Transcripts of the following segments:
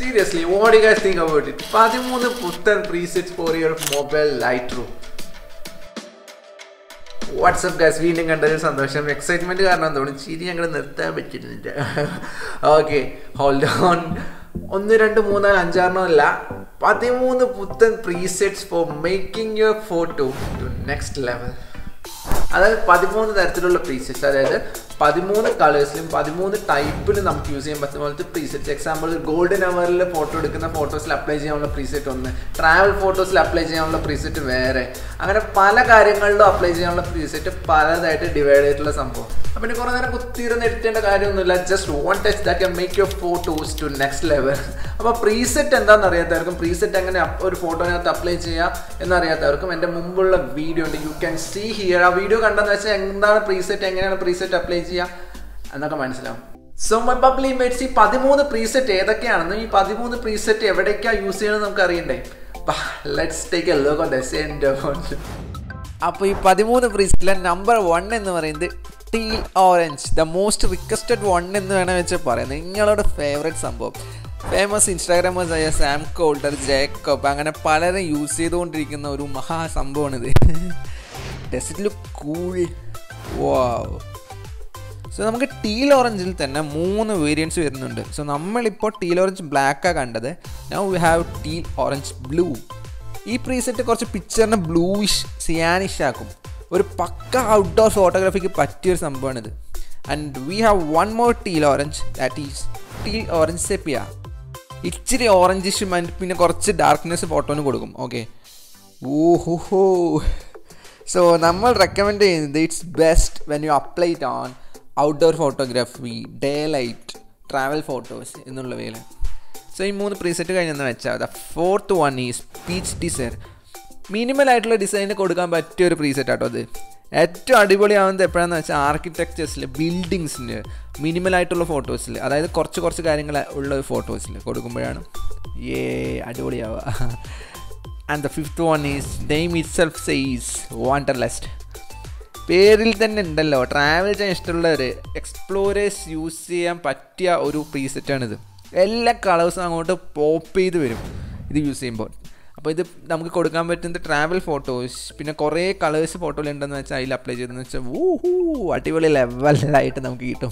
seriously what you guys think about it പതിമൂന്ന് പുത്തൻ presets for your mobile light room what's up guys വീണ്ടും കണ്ടൊരു സന്തോഷം എക്സൈറ്റ്മെന്റ് കാരണം തോന്നുന്നു ചിരി ഞങ്ങൾ നിർത്താൻ പറ്റുന്നില്ല ഓക്കെ ഹോൾഡ് ഓൺ ഒന്ന് രണ്ട് മൂന്നാല് അഞ്ചാറെണ്ണം അല്ല പതിമൂന്ന് പുത്തൻ presets for making your photo to next level അതായത് പതിമൂന്ന് തരത്തിലുള്ള പ്രീസെറ്റ്സ് അതായത് പതിമൂന്ന് കളേഴ്സിലും പതിമൂന്ന് ടൈപ്പിലും നമുക്ക് യൂസ് ചെയ്യാൻ പറ്റുന്ന പോലത്തെ പ്രീസെറ്റ്സ് എക്സാമ്പിൾ ഗോൾഡൻ അവറിൽ ഫോട്ടോ എടുക്കുന്ന ഫോട്ടോസിൽ അപ്ലൈ ചെയ്യാനുള്ള പ്രീസെറ്റ് ഒന്ന് ട്രാവൽ ഫോട്ടോസിൽ അപ്ലൈ ചെയ്യാനുള്ള പ്രീസെറ്റ് വേറെ അങ്ങനെ പല കാര്യങ്ങളിലും അപ്ലൈ ചെയ്യാനുള്ള പ്രീസെറ്റ് പലതായിട്ട് ഡിവൈഡ് ചെയ്തിട്ടുള്ള സംഭവം അപ്പം പിന്നെ കുറേ നേരം കുത്തിയിരുന്ന് എടുത്തേണ്ട കാര്യമൊന്നുമില്ല just one touch that can make your photos to next level അപ്പോൾ പ്രീസെറ്റ് എന്താണെന്ന് അറിയാത്തവർക്കും പ്രീസെറ്റ് എങ്ങനെ ഒരു ഫോട്ടോനകത്ത് അപ്ലൈ ചെയ്യാം എന്നറിയാത്തവർക്കും എൻ്റെ മുമ്പുള്ള വീഡിയോ ഉണ്ട് യു ക്യാൻ സീ ഹിയർ ആ വീഡിയോ കണ്ടെന്ന് വെച്ചാൽ എന്താണ് പ്രീസെറ്റ് എങ്ങനെയാണ് പ്രീസെറ്റ് അപ്ലൈ ചെയ്യുക എന്നൊക്കെ മനസ്സിലാവും സോ മൈ പബ്ലി മേറ്റ്സ് ഈ പതിമൂന്ന് പ്രീസെറ്റ് ഏതൊക്കെയാണെന്നും ഈ പതിമൂന്ന് പ്രീസെറ്റ് എവിടേക്കാണ് യൂസ് ചെയ്യണമെന്ന് നമുക്ക് അറിയണ്ടേ let's take a look on the send അപ്പോൾ ഈ പതിമൂന്ന് പ്രീസെറ്റിലെ നമ്പർ വൺ എന്ന് പറയുന്നത് teal orange the most requested one എന്ന് വേണം വെച്ചാൽ പറയാം നിങ്ങളുടെ ഫേവറേറ്റ് സംഭവം ഫേമസ് ഇൻസ്റ്റാഗ്രാമേഴ്സ് ആയ സാം കോൾഡർ ജേക്കബ് അങ്ങനെ പലരും യൂസ് ചെയ്തുകൊണ്ടിരിക്കുന്ന ഒരു മഹാസംഭവമാണിത് does it look cool wow so നമുക്ക് ടീൽ ഓറഞ്ചിൽ തന്നെ മൂന്ന് വേരിയൻസ് വരുന്നുണ്ട് സോ നമ്മളിപ്പോൾ ടീൽ ഓറഞ്ച് ബ്ലാക്കാണ് കണ്ടത് now we have teal orange blue ഈ പ്രീസെറ്റ് കുറച്ച് പിക്ചറിനെ ബ്ലൂയിഷ് സിയാനിഷ് ആക്കും ഒരു പക്ക ഔട്ട്ഡോർ ഫോട്ടോഗ്രാഫിക്ക് പറ്റിയൊരു സംഭവമാണിത് and we have one more teal orange that is teal orange sepia ഇച്ചിരി ഓറഞ്ചിഷും ആൻഡ് പിന്നെ കുറച്ച് ഡാർക്ക്നെസ് ഫോട്ടോന് കൊടുക്കും ഓക്കെ ഓഹോ സോ നമ്മൾ റെക്കമെൻഡ് ചെയ്യുന്നത് it's best when you apply it on outdoor photography day light travel photos എന്നുള്ളവയിൽ സോ ഈ മൂന്ന് പ്രീസെറ്റ് കഴിഞ്ഞെന്ന് വെച്ചാൽ the fourth one is peach design minimal ആയിട്ടുള്ള ഡിസൈന് കൊടുക്കാൻ പറ്റിയ ഒരു പ്രീസെറ്റ് ആട്ടോ അത് ഏറ്റവും അടിപൊളിയാവുന്നത് എപ്പോഴാണെന്ന് വെച്ചാൽ ആർക്കിടെക്ചേഴ്സിൽ ബിൽഡിങ്സിന് മിനിമൽ ആയിട്ടുള്ള ഫോട്ടോസിൽ അതായത് കുറച്ച് കുറച്ച് കാര്യങ്ങൾ ഉള്ള ഫോട്ടോസിൽ കൊടുക്കുമ്പോഴാണ് ഏ അടിപൊളിയാവുക and the fifth one is name itself says wanderlust പേരിൽ തന്നെ ഉണ്ടല്ലോ ട്രാവൽ ചെയ്യാൻ ഇഷ്ടമുള്ളവർ എക്സ്പ്ലോറേഴ്സ് യൂസ് ചെയ്യാൻ പറ്റിയ ഒരു പ്രീസെറ്റാണിത് എല്ലാ കളേഴ്സും അങ്ങോട്ട് പോപ്പ് ചെയ്ത് വരും ഇത് യൂസ് ചെയ്യുമ്പോൾ അപ്പോൾ ഇത് നമുക്ക് കൊടുക്കാൻ പറ്റുന്നത് ട്രാവൽ ഫോട്ടോസ് പിന്നെ കുറേ കളേഴ്സ് ഫോട്ടോയിലുണ്ടെന്ന് വെച്ചാൽ അതിൽ അപ്ലൈ ചെയ്തെന്ന് വെച്ചാൽ ഊഹൂ അടിപൊളി ലെവലായിട്ട് നമുക്ക് കിട്ടും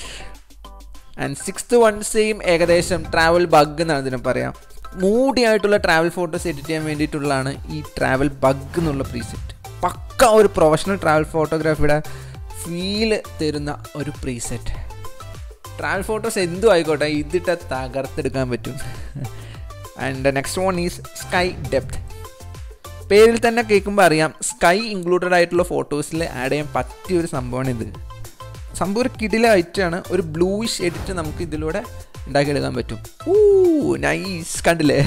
ആൻഡ് സിക്സ്ത് വൺ സെയിം ഏകദേശം ട്രാവൽ ബഗ് എന്നാണ് ഇതിനെ പറയാം മൂടി ആയിട്ടുള്ള ട്രാവൽ ഫോട്ടോസ് എഡിറ്റ് ചെയ്യാൻ വേണ്ടിയിട്ടുള്ളതാണ് ഈ ട്രാവൽ ബഗ് എന്നുള്ള പ്രീസെറ്റ് പക്ക ഒരു പ്രൊഫഷണൽ ട്രാവൽ ഫോട്ടോഗ്രാഫിയുടെ ഫീല് തരുന്ന ഒരു പ്രീസെറ്റ് ട്രാവൽ ഫോട്ടോസ് എന്തും ആയിക്കോട്ടെ ഇതിട്ട് തകർത്തെടുക്കാൻ പറ്റും and next one is sky depth പേരിൽ തന്നെ കേൾക്കുമ്പോൾ അറിയാം സ്കൈ ഇൻക്ലൂഡഡ് ആയിട്ടുള്ള ഫോട്ടോസിൽ ആഡ് ചെയ്യാൻ പറ്റിയ ഒരു സംഭവമാണ് ഇത് സംഭവം ഒരു കിടില ഐറ്റാണ് ഒരു ബ്ലൂയിഷ് എഡിറ്റ് നമുക്ക് ഇതിലൂടെ ഉണ്ടാക്കിയെടുക്കാൻ പറ്റും ഊ നൈസ് കണ്ടില്ലേ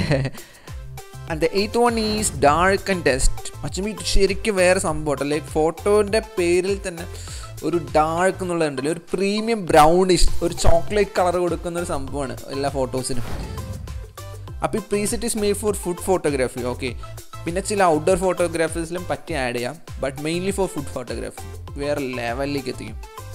and the eighth one is dark and test മച്ചമി ശരിക്കും വേറെ സംഭവം ലൈക്ക് ഫോട്ടോൻ്റെ പേരിൽ തന്നെ ഒരു ഡാർക്ക് എന്നുള്ളതുണ്ടല്ലോ ഒരു പ്രീമിയം ബ്രൗണിഷ് ഒരു ചോക്ലേറ്റ് കളർ കൊടുക്കുന്ന ഒരു സംഭവമാണ് എല്ലാ ഫോട്ടോസിനും അപ്പോൾ ഈ preset is made for food photography okay പിന്നെ ചില ഔട്ട്ഡോർ ഫോട്ടോഗ്രാഫീസിലും പറ്റി ആഡ് ചെയ്യാം but mainly for food photography വേറെ ലെവലിലേക്ക് എത്തിക്കും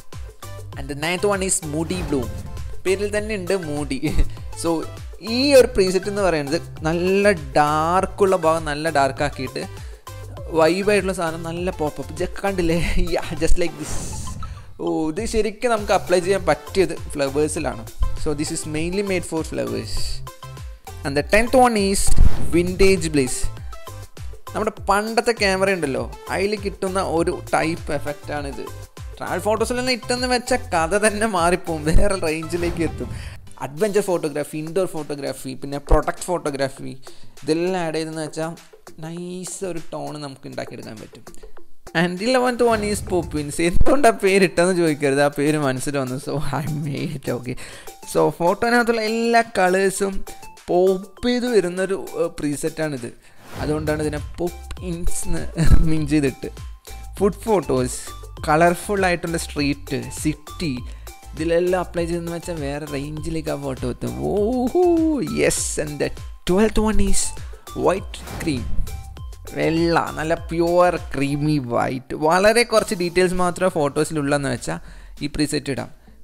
and ninth one is moody blue പേരിൽ തന്നെ ഉണ്ട് മൂഡി സോ ഈ ഒരു പ്രീസെറ്റ് എന്ന് പറയുന്നത് നല്ല ഡാർക്കുള്ള ഭാഗം നല്ല ഡാർക്ക് ആക്കിയിട്ട് വൈബായിട്ടുള്ള സാധനം നല്ല പോപ്പപ്പ് ജസ്റ്റ് കണ്ടില്ലേ ജസ്റ്റ് ലൈക്ക് ദിസ് ഓ ഇത് ശരിക്കും നമുക്ക് അപ്ലൈ ചെയ്യാൻ പറ്റിയത് ഫ്ലവേഴ്സിലാണ് so this is mainly made for flowers and the tenth one is vintage blaze നമ്മുടെ പണ്ടത്തെ ക്യാമറ ഉണ്ടല്ലോ അതിൽ കിട്ടുന്ന ഒരു ടൈപ്പ് എഫക്റ്റാണിത് ട്രാവൽ ഫോട്ടോസിലെല്ലാം ഇട്ടെന്ന് വെച്ച കഥ തന്നെ മാറിപ്പോവും വേറെ റേഞ്ചിലേക്ക് എത്തും അഡ്വഞ്ചർ ഫോട്ടോഗ്രാഫി ഇൻഡോർ ഫോട്ടോഗ്രാഫി പിന്നെ പ്രൊഡക്റ്റ് ഫോട്ടോഗ്രാഫി ഇതെല്ലാം ആഡ് ചെയ്തെന്ന് വെച്ചാൽ നൈസ് ഒരു ടോൺ നമുക്ക് ഉണ്ടാക്കിയെടുക്കാൻ പറ്റും and eleventh one is poppins എന്തുകൊണ്ട് ആ പേര് ഇട്ടെന്ന് ചോദിക്കരുത് ആ പേര് മനസ്സിൽ വന്നു so I made it okay so ഫോട്ടോനകത്തുള്ള എല്ലാ കളേഴ്സും പോപ്പ് ചെയ്ത് വരുന്നൊരു പ്രീസെറ്റാണിത് അതുകൊണ്ടാണ് ഇതിനെ പോപ്പ് ഇൻസ് എന്ന് മീൻ ചെയ്തിട്ട് ഫുഡ് ഫോട്ടോസ് കളർഫുൾ ആയിട്ടുള്ള സ്ട്രീറ്റ് സിറ്റി ഇതിലെല്ലാം അപ്ലൈ ചെയ്തെന്ന് വെച്ചാൽ വേറെ റേഞ്ചിലേക്ക് ആ ഫോട്ടോ എത്തും ഓഹോ yes and the twelfth one is white cream വെള്ള നല്ല പ്യുവർ ക്രീമി വൈറ്റ് വളരെ കുറച്ച് ഡീറ്റെയിൽസ് മാത്രമേ ഫോട്ടോസിലുള്ളതെന്ന് വെച്ചാൽ ഈ പ്രീസെറ്റ് ഇടാം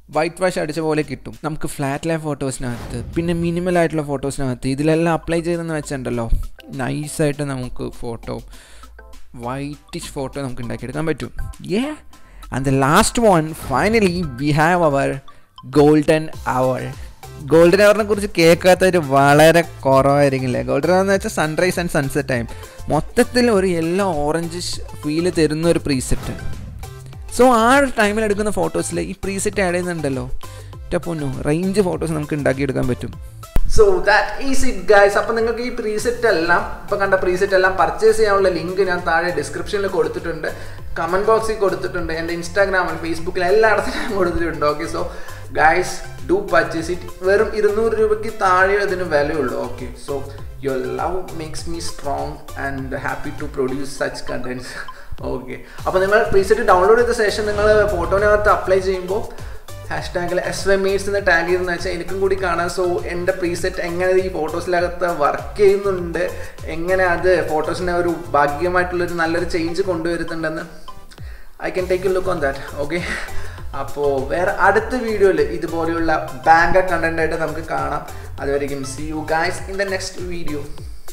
വൈറ്റ് വാഷ് അടിച്ച പോലെ കിട്ടും നമുക്ക് ഫ്ലാറ്റ് ലൈഫ് ഫോട്ടോസിനകത്ത് പിന്നെ മിനിമൽ ആയിട്ടുള്ള ഫോട്ടോസിനകത്ത് ഇതിലെല്ലാം അപ്ലൈ ചെയ്തെന്ന് വെച്ചിട്ടുണ്ടല്ലോ നൈസായിട്ട് നമുക്ക് ഫോട്ടോ വൈറ്റിഷ് ഫോട്ടോ നമുക്ക് ഉണ്ടാക്കിയെടുക്കാൻ പറ്റും ഏ and the last one finally we have our golden hour golden അവറിനെ കുറിച്ച് കേൾക്കാത്തവർ വളരെ കുറവായിരിക്കില്ലേ ഗോൾഡൻ അവർ എന്ന് വെച്ചാൽ സൺറൈസ് ആൻഡ് സൺസെറ്റ് ടൈം മൊത്തത്തിൽ ഒരു യെല്ലോ ഓറഞ്ച് ഫീല് തരുന്ന ഒരു പ്രീസെറ്റ് സോ ആ ടൈമിൽ എടുക്കുന്ന ഫോട്ടോസിൽ ഈ പ്രീസെറ്റ് ആഡ് ചെയ്യുന്നുണ്ടല്ലോ പൊന്നു റേഞ്ച് ഫോട്ടോസ് നമുക്ക് ഉണ്ടാക്കിയെടുക്കാൻ പറ്റും so that is it guys അപ്പം നിങ്ങൾക്ക് ഈ പ്രീസെറ്റ് എല്ലാം ഇപ്പം കണ്ട പ്രീസെറ്റ് എല്ലാം പർച്ചേസ് ചെയ്യാനുള്ള ലിങ്ക് ഞാൻ താഴെ ഡിസ്ക്രിപ്ഷനിൽ കൊടുത്തിട്ടുണ്ട് കമൻറ്റ് ബോക്സിൽ കൊടുത്തിട്ടുണ്ട് എൻ്റെ ഇൻസ്റ്റാഗ്രാമിൽ ഫേസ്ബുക്കിൽ എല്ലായിടത്തും ഞാൻ കൊടുത്തിട്ടുണ്ട് okay so guys do purchase it വെറും ഇരുന്നൂറ് രൂപയ്ക്ക് താഴെ അതിന് വിലയുള്ളൂ okay so your love makes me strong and happy to produce such contents okay അപ്പോൾ നിങ്ങൾ പ്രീസെറ്റ് ഡൗൺലോഡ് ചെയ്ത ശേഷം നിങ്ങൾ ഫോട്ടോനകത്ത് അപ്ലൈ ചെയ്യുമ്പോൾ ഹാഷ് ടാഗിൽ എസ് വൈ മീറ്റ്സ് എന്ന് ടാഗ് ചെയ്തെന്ന് വെച്ചാൽ എനിക്കും കൂടി കാണാം സോ എൻ്റെ പ്രീസെറ്റ് എങ്ങനെ ഈ ഫോട്ടോസിനകത്ത് വർക്ക് ചെയ്യുന്നുണ്ട് എങ്ങനെ അത് ഫോട്ടോസിനെ ഒരു ഭാഗ്യമായിട്ടുള്ളൊരു നല്ലൊരു ചേഞ്ച് കൊണ്ടുവരുന്നുണ്ടെന്ന് I can take a look on that okay അപ്പോൾ വേറെ അടുത്ത വീഡിയോയിൽ ഇതുപോലെയുള്ള ബാങ്കർ കണ്ടന്റ് ആയിട്ട് നമുക്ക് കാണാം അതുവരെയും see you guys in the next video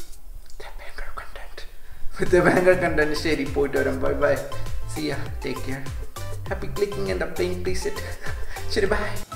with banker content ശരി പോയിട്ട് വരാം bye bye see ya take care happy clicking and applying please it ശരി ബൈ